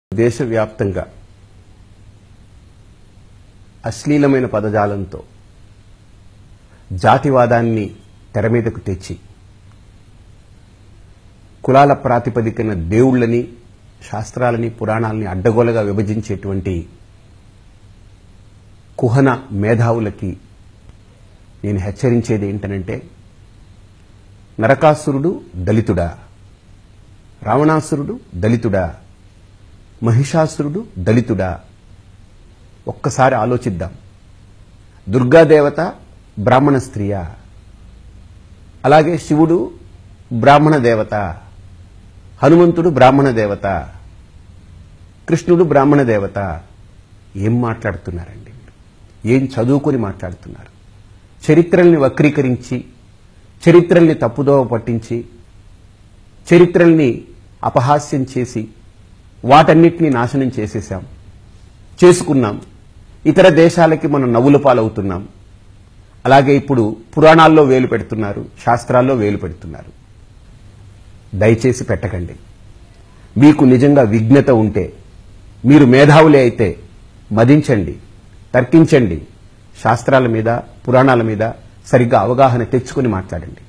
దేశవ్యాప్తంగా అశ్లీలమైన పదజాలంతో జాతివాదాన్ని తెర మీదకు తెచ్చి కులాల ప్రాతిపదికన దేవుళ్ళని శాస్త్రాలని పురాణాలని అడ్డగోలుగా విభజించేటువంటి కుహన మేధావులకి నేను హెచ్చరించేది ఏంటనంటే నరకాసురుడు దళితుడా రావణాసురుడు దళితుడా మహిషాసురుడు దళితుడా ఒక్కసారి ఆలోచిద్దాం దుర్గాదేవత బ్రాహ్మణ స్త్రీయా అలాగే శివుడు బ్రాహ్మణ దేవత హనుమంతుడు బ్రాహ్మణ దేవత కృష్ణుడు బ్రాహ్మణ దేవత ఏం మాట్లాడుతున్నారండి మీరు? ఏం చదువుకొని మాట్లాడుతున్నారు చరిత్రల్ని వక్రీకరించి చరిత్రల్ని తప్పుదోవ పట్టించి చరిత్రల్ని అపహాస్యం చేసి వాటన్నిటినీ నాశనం చేసేసాం చేసుకున్నాం ఇతర దేశాలకి మనం నవ్వుల పాలవుతున్నాం అలాగే ఇప్పుడు పురాణాల్లో వేలు పెడుతున్నారు శాస్త్రాల్లో వేలు పెడుతున్నారు దయచేసి పెట్టకండి మీకు నిజంగా విఘ్నత ఉంటే మీరు మేధావులే అయితే మదించండి తర్కించండి శాస్త్రాల మీద పురాణాల మీద సరిగ్గా అవగాహన తెచ్చుకొని మాట్లాడండి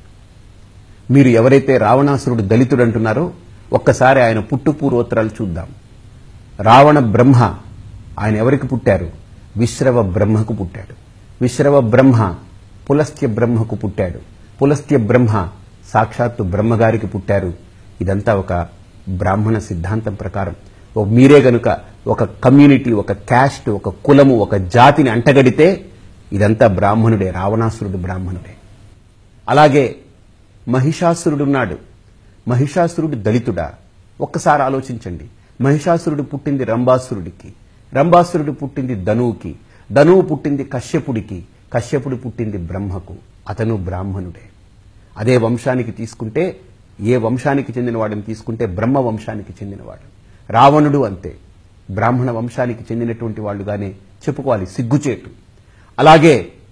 మీరు ఎవరైతే రావణాసురుడు దళితుడు అంటున్నారో ఒక్కసారి ఆయన పుట్టు పూర్వోత్తరాలు చూద్దాం రావణ బ్రహ్మ ఆయన ఎవరికి పుట్టారు విశ్రవ బ్రహ్మకు పుట్టాడు విశ్రవ బ్రహ్మ పులస్త్య బ్రహ్మకు పుట్టాడు పులస్త్య బ్రహ్మ సాక్షాత్తు బ్రహ్మగారికి పుట్టారు ఇదంతా ఒక బ్రాహ్మణ సిద్ధాంతం ప్రకారం ఓ మీరే గనుక ఒక కమ్యూనిటీ ఒక క్యాస్ట్ ఒక కులము ఒక జాతిని అంటగడితే ఇదంతా బ్రాహ్మణుడే రావణాసురుడు బ్రాహ్మణుడే అలాగే మహిషాసురుడున్నాడు మహిషాసురుడు దళితుడా ఒక్కసారి ఆలోచించండి మహిషాసురుడు పుట్టింది రంభాసురుడికి రంభాసురుడు పుట్టింది ధనువుకి ధనువు పుట్టింది కశ్యపుడికి కశ్యపుడు పుట్టింది బ్రహ్మకు అతను బ్రాహ్మణుడే అదే వంశానికి తీసుకుంటే ఏ వంశానికి చెందినవాడిని తీసుకుంటే బ్రహ్మ వంశానికి చెందినవాడు రావణుడు అంతే బ్రాహ్మణ వంశానికి చెందినటువంటి వాళ్ళుగానే చెప్పుకోవాలి సిగ్గుచేటు అలాగే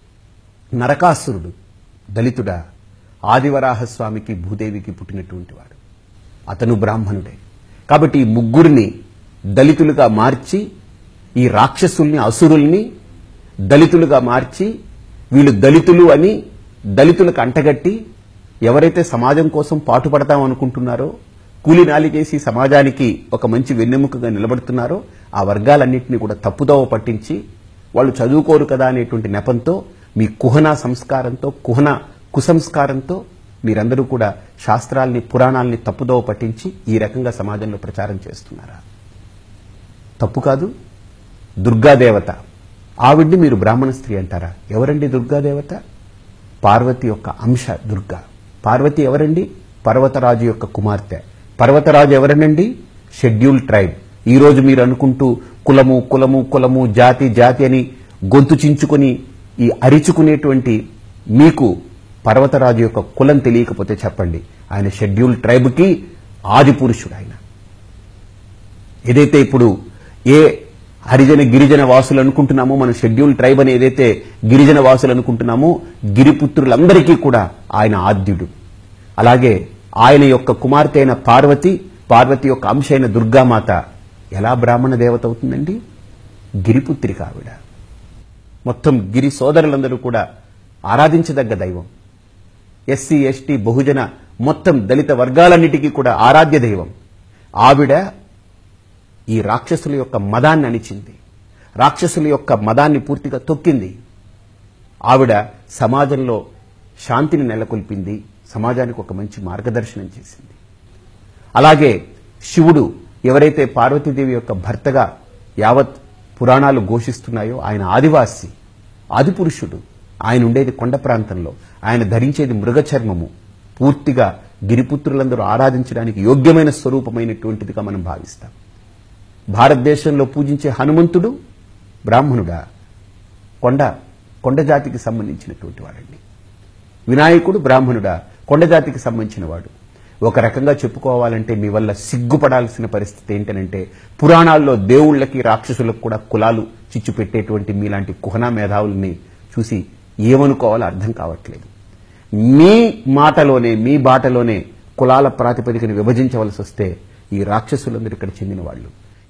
నరకాసురుడు దళితుడా ఆదివరాహస్వామికి భూదేవికి పుట్టినటువంటి వాడు అతను బ్రాహ్మణుడే కాబట్టి ఈ ముగ్గురిని దళితులుగా మార్చి ఈ రాక్షసుల్ని అసురుల్ని దళితులుగా మార్చి వీళ్ళు దళితులు అని దళితులకు అంటగట్టి ఎవరైతే సమాజం కోసం పాటుపడతాం అనుకుంటున్నారో కూలి నాలిగేసి సమాజానికి ఒక మంచి వెన్నెముకగా నిలబడుతున్నారో ఆ వర్గాలన్నింటినీ కూడా తప్పుదోవ పట్టించి వాళ్ళు చదువుకోరు కదా అనేటువంటి నెపంతో మీ కుహన సంస్కారంతో కుహన కుసంస్కారంతో మీరందరూ కూడా శాస్త్రాల్ని పురాణాల్ని తప్పుదోవ పట్టించి ఈ రకంగా సమాజంలో ప్రచారం చేస్తున్నారా తప్పు కాదు దుర్గాదేవత ఆవిడ్ని మీరు బ్రాహ్మణ స్త్రీ అంటారా ఎవరండి దుర్గాదేవత పార్వతి యొక్క అంశ దుర్గా పార్వతి ఎవరండి పర్వతరాజు యొక్క కుమార్తె పర్వతరాజు ఎవరనండి షెడ్యూల్ ట్రైబ్ ఈ రోజు మీరు అనుకుంటూ కులము కులము కులము జాతి జాతి అని గొంతు చించుకొని ఈ అరిచుకునేటువంటి మీకు పర్వతరాజు యొక్క కులం తెలియకపోతే చెప్పండి ఆయన షెడ్యూల్ ట్రైబ్కి ఆది పురుషుడు ఆయన ఏదైతే ఇప్పుడు ఏ హరిజన గిరిజన వాసులు అనుకుంటున్నామో మనం షెడ్యూల్ ట్రైబ్ అని ఏదైతే గిరిజన వాసులు అనుకుంటున్నామో గిరిపుత్రులందరికీ కూడా ఆయన ఆద్యుడు అలాగే ఆయన యొక్క కుమార్తె అయిన పార్వతి పార్వతి యొక్క అంశ అయిన దుర్గామాత ఎలా బ్రాహ్మణ దేవత అవుతుందండి గిరిపుత్రిక ఆవిడ మొత్తం గిరి సోదరులందరూ కూడా ఆరాధించదగ్గ దైవం ఎస్సీ ఎస్టీ బహుజన మొత్తం దళిత వర్గాలన్నిటికీ కూడా ఆరాధ్య దైవం ఆవిడ ఈ రాక్షసుల యొక్క మదాన్ని అణిచింది రాక్షసుల యొక్క మదాన్ని పూర్తిగా తొక్కింది ఆవిడ సమాజంలో శాంతిని నెలకొల్పింది సమాజానికి ఒక మంచి మార్గదర్శనం చేసింది అలాగే శివుడు ఎవరైతే పార్వతీదేవి యొక్క భర్తగా యావత్ పురాణాలు ఘోషిస్తున్నాయో ఆయన ఆదివాసి ఆదిపురుషుడు ఆయన ఉండేది కొండ ప్రాంతంలో ఆయన ధరించేది మృగ చర్మము పూర్తిగా గిరిపుత్రులందరూ ఆరాధించడానికి యోగ్యమైన స్వరూపమైనటువంటిదిగా మనం భావిస్తాం భారతదేశంలో పూజించే హనుమంతుడు బ్రాహ్మణుడా కొండ కొండ జాతికి సంబంధించినటువంటి వాడండి వినాయకుడు బ్రాహ్మణుడా కొండ జాతికి సంబంధించిన వాడు ఒక రకంగా చెప్పుకోవాలంటే మీ వల్ల సిగ్గుపడాల్సిన పరిస్థితి ఏంటనంటే పురాణాల్లో దేవుళ్ళకి రాక్షసులకు కూడా కులాలు చిచ్చు పెట్టేటువంటి మీలాంటి కుహనా మేధావుల్ని చూసి ఏమనుకోవాలో అర్థం కావట్లేదు మీ మాటలోనే మీ బాటలోనే కులాల ప్రాతిపదికన విభజించవలసి వస్తే ఈ రాక్షసులందరూ ఇక్కడ చెందిన వాళ్ళు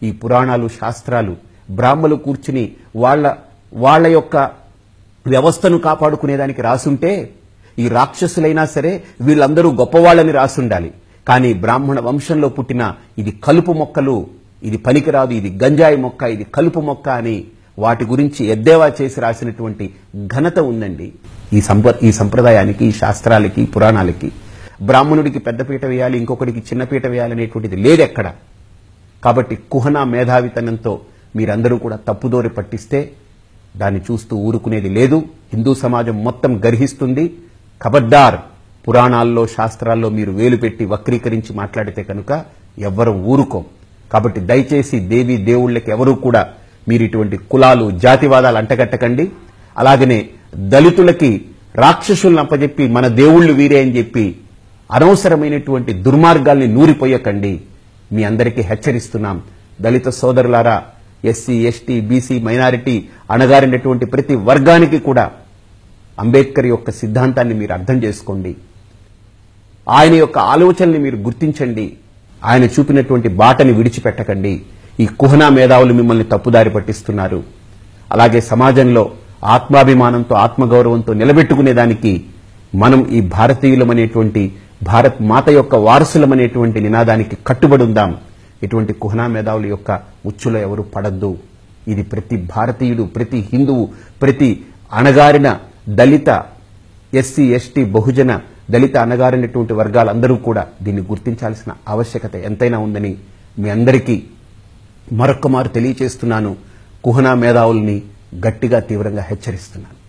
ఈ పురాణాలు శాస్త్రాలు బ్రాహ్మలు కూర్చుని వాళ్ళ వాళ్ళ యొక్క వ్యవస్థను కాపాడుకునేదానికి రాసుంటే ఈ రాక్షసులైనా సరే వీళ్ళందరూ గొప్పవాళ్ళని రాసుండాలి కానీ బ్రాహ్మణ వంశంలో పుట్టిన ఇది కలుపు మొక్కలు ఇది పనికిరాదు ఇది గంజాయి మొక్క ఇది కలుపు మొక్క అని వాటి గురించి ఎద్దేవా చేసి రాసినటువంటి ఘనత ఉందండి ఈ సంప ఈ సంప్రదాయానికి ఈ శాస్త్రాలకి పురాణాలకి బ్రాహ్మణుడికి పెద్దపీట వేయాలి ఇంకొకడికి చిన్నపీట వేయాలి అనేటువంటిది లేదెక్కడ కాబట్టి కుహన మేధావితనంతో మీరందరూ కూడా తప్పుదోరి పట్టిస్తే దాన్ని చూస్తూ ఊరుకునేది లేదు హిందూ సమాజం మొత్తం గర్హిస్తుంది ఖబర్దార్ పురాణాల్లో శాస్త్రాల్లో మీరు వేలు పెట్టి వక్రీకరించి మాట్లాడితే కనుక ఎవ్వరూ ఊరుకోం కాబట్టి దయచేసి దేవి దేవుళ్ళకి ఎవరూ కూడా మీరు ఇటువంటి కులాలు జాతివాదాలు అంటగట్టకండి అలాగనే దళితులకి రాక్షసులను అప్పజెప్పి మన దేవుళ్ళు వీరే అని చెప్పి అనవసరమైనటువంటి దుర్మార్గాల్ని నూరిపోయకండి మీ అందరికీ హెచ్చరిస్తున్నాం దళిత సోదరులారా ఎస్సీ ఎస్టీ బీసీ మైనారిటీ అణగారినటువంటి ప్రతి వర్గానికి కూడా అంబేద్కర్ యొక్క సిద్ధాంతాన్ని మీరు అర్థం చేసుకోండి ఆయన యొక్క ఆలోచనల్ని మీరు గుర్తించండి ఆయన చూపినటువంటి బాటని విడిచిపెట్టకండి ఈ కుహనా మేధావులు మిమ్మల్ని తప్పుదారి పట్టిస్తున్నారు అలాగే సమాజంలో ఆత్మాభిమానంతో ఆత్మగౌరవంతో నిలబెట్టుకునేదానికి మనం ఈ భారతీయులమనేటువంటి భారత్ మాత యొక్క వారసులమనేటువంటి నినాదానికి కట్టుబడి ఉందాం ఇటువంటి కుహనా మేధావుల యొక్క ఉచ్చులో ఎవరు పడద్దు ఇది ప్రతి భారతీయుడు ప్రతి హిందువు ప్రతి అణగారిన దళిత ఎస్సీ ఎస్టీ బహుజన దళిత అణగారినటువంటి వర్గాలందరూ కూడా దీన్ని గుర్తించాల్సిన ఆవశ్యకత ఎంతైనా ఉందని మీ అందరికీ మరొక్క మారు తెలియచేస్తున్నాను కుహనా మేధావుల్ని గట్టిగా తీవ్రంగా హెచ్చరిస్తున్నాను